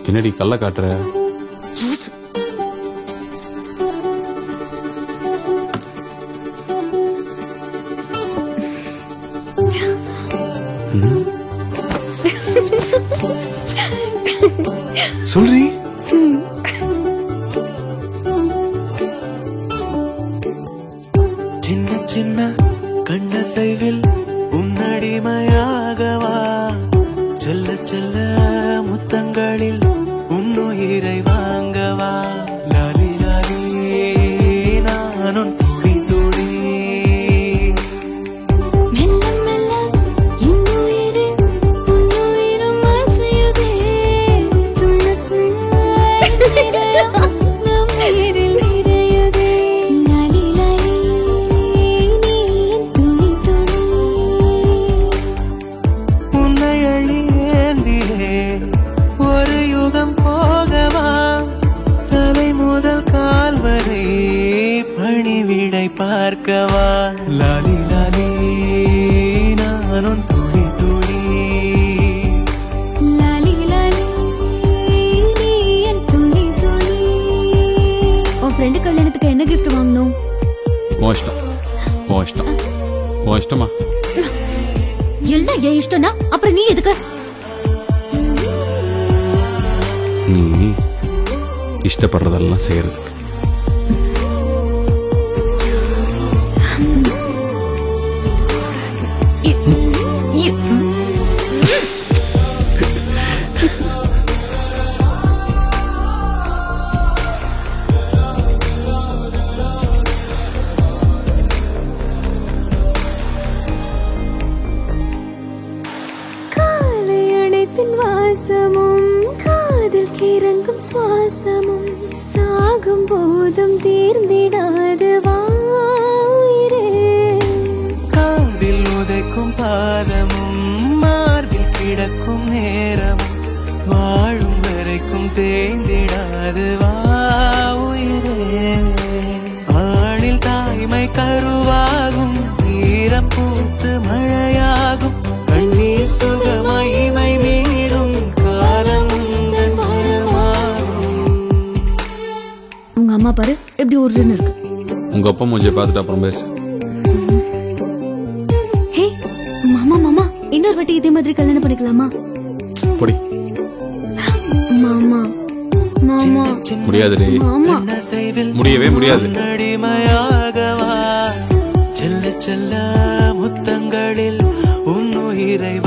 என்னடி கள்ள காட்டுற ம். சொல்றி சின்ன சின்ன கண்ணசைவில் உன்னடிமையாகவா செல்ல செல்ல முத்தங்களில் உன்னுயிரை வாங்கவா லாலி லாலி நானும் துடி துடி மெல்ல மெல்ல இன்னுயிரு உன்னுயிரும் அசையுதே துள்ள துள்ள இதயம் நம் உயிரில் நிறையுதே லாலி லாலி நீ என் துளி துளி உன்னை அழியேந்தியே ஒரு யுகம் போகவா தலை முதல் கால் வரை பணிவிடை பார்க்கவா லாலி லாலி நானும் துளி துளி லாலி லாலி நீ என் துளி துளி உன் ஃப்ரெண்டு கல்யாணத்துக்கு என்ன gift வாங்கணும் உன் இஷ்டம் உன் இஷ்டம் உன் இஷ்டமா எல்லாம் என் இஷ்டம்னா அப்புறம் நீ எதுக்கு நீ இஷ்டப்படுறதெல்லாம் செய்யறதுக்கு இ- இ- காலை அணைப்பின் வாசமும் காதில் கிறங்கும் சுவாசமும் சாகும் போதும் தீர்ந்திடாது வாயிரே காதில் உதைக்கும் பாதமும் மார்பில் கிடக்கும் நேரமும் வாழும் வரைக்கும் தேய்ந்திடாது வா உயிரே ஆணில் தாய்மை கருவாகும் ஈரம் பூத்து மழையாகும் கண்ணீர் சுகமகிமை மீறும் காலம் உங்கள் வரமாகும் உங்க அம்மா பாரு எப்படி உருன்னு இருக்கு உங்க அப்பா மூஞ்சியை பார்த்துட்டு அப்புறம் பேசு ஹே மாமா மாமா இன்னொரு வாட்டி இதே மாதிரி கல்யாணம் பண்ணிக்கலாமா பொடி மாமா மாமா முடியாதுடி மாமா கண்ணசைவில் முடியவே முடியாது நடிமையாகவா செல்ல செல்ல முத்தங்களில் உன்னுயிரை